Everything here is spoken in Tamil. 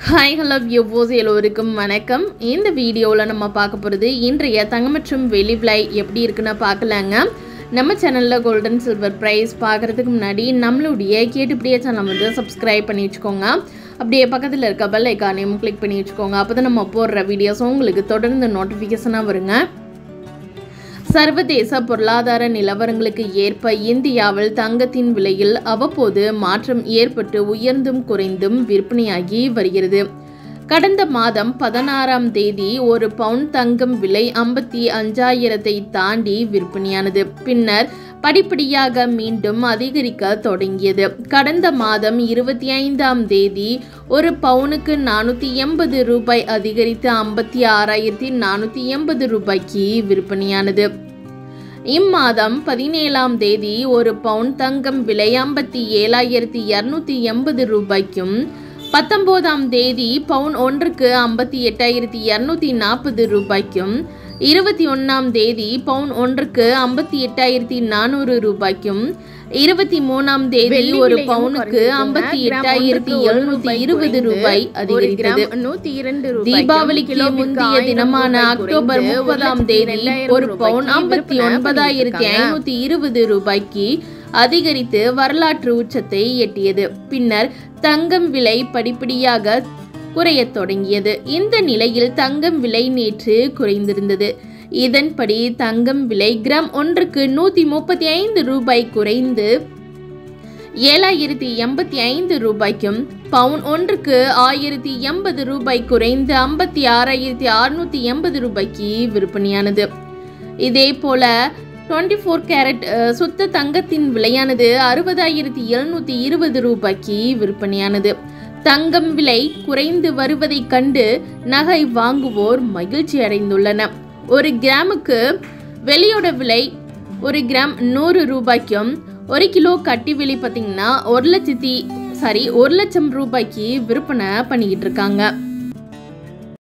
ஹாய் ஹலோ வியூவோஸ் எல்லோருக்கும் வணக்கம் இந்த வீடியோவில் நம்ம பார்க்க போகிறது இன்றைய தங்கம் மற்றும் வெள்ளி விலை எப்படி இருக்குன்னு பார்க்கலாங்க நம்ம சேனலில் கோல்டன் சில்வர் ப்ரைஸ் பார்க்குறதுக்கு முன்னாடி நம்மளுடைய கேட்டுப்படியே சேனல் வந்து சப்ஸ்கிரைப் பண்ணி வச்சுக்கோங்க அப்படியே பக்கத்தில் இருக்க பெல் ஐக்கானையும் கிளிக் பண்ணி வச்சுக்கோங்க அப்போ தான் நம்ம போடுற வீடியோஸ் உங்களுக்கு தொடர்ந்து நோட்டிஃபிகேஷனாக வருங்க சர்வதேச பொருளாதார நிலவரங்களுக்கு ஏற்ப இந்தியாவில் தங்கத்தின் விலையில் அவ்வப்போது மாற்றம் ஏற்பட்டு உயர்ந்தும் குறைந்தும் விற்பனையாகி வருகிறது கடந்த மாதம் பதினாறாம் தேதி ஒரு பவுன் தங்கம் விலை ஐம்பத்தி அஞ்சாயிரத்தை தாண்டி விற்பனையானது பின்னர் படிப்படியாக மீண்டும் அதிகரிக்க தொடங்கியது கடந்த மாதம் இருபத்தி ஐந்தாம் தேதி ஒரு பவுனுக்கு நானூற்றி எண்பது ரூபாய் அதிகரித்து ஐம்பத்தி ஆறாயிரத்தி நானூற்றி எண்பது ரூபாய்க்கு விற்பனையானது இம்மாதம் பதினேழாம் தேதி ஒரு பவுன் தங்கம் விலை ஐம்பத்தி ஏழாயிரத்தி இரநூத்தி எண்பது ரூபாய்க்கும் பத்தொம்போதாம் தேதி பவுன் ஒன்றுக்கு ஐம்பத்தி எட்டாயிரத்தி இரநூத்தி நாற்பது ரூபாய்க்கும் இருபத்தி ஒன்றாம் தேதி பவுன் ஒன்றுக்கு ஐம்பத்தி எட்டாயிரத்தி நானூறு ரூபாய்க்கும் இருபத்தி மூணாம் தேதி ஒரு பவுனுக்கு ஐம்பத்தி எட்டாயிரத்தி எழுநூத்தி இருபது ரூபாய் அதிகரித்தது நூத்தி இரண்டு தீபாவளிக்கு முந்தைய தினமான அக்டோபர் முப்பதாம் தேதி ஒரு பவுன் ஐம்பத்தி ஒன்பதாயிரத்தி ஐநூத்தி இருபது ரூபாய்க்கு அதிகரித்து வரலாற்று உச்சத்தை எட்டியது பின்னர் தங்கம் விலை படிப்படியாக குறையத் தொடங்கியது இந்த நிலையில் தங்கம் விலை நேற்று குறைந்திருந்தது இதன்படி தங்கம் விலை கிராம் ஒன்றுக்கு நூற்றி முப்பத்தி ஐந்து ரூபாய் குறைந்து ஏழாயிரத்தி எண்பத்தி ஐந்து ரூபாய்க்கும் பவுன் ஒன்றுக்கு ஆயிரத்தி எண்பது ரூபாய் குறைந்து ஐம்பத்தி ஆறாயிரத்தி அறுநூத்தி எண்பது ரூபாய்க்கு விற்பனையானது இதே போல டுவெண்ட்டி ஃபோர் கேரட் சுத்த தங்கத்தின் விலையானது அறுபதாயிரத்தி எழுநூத்தி இருபது ரூபாய்க்கு விற்பனையானது தங்கம் விலை குறைந்து வருவதைக் கண்டு நகை வாங்குவோர் மகிழ்ச்சி அடைந்துள்ளனர் ஒரு கிராமுக்கு வெளியோட விலை ஒரு கிராம் நூறு ரூபாய்க்கும் ஒரு கிலோ கட்டி விலை பார்த்தீங்கன்னா ஒரு லட்சத்தி சாரி ஒரு லட்சம் ரூபாய்க்கு விற்பனை பண்ணிக்கிட்டு இருக்காங்க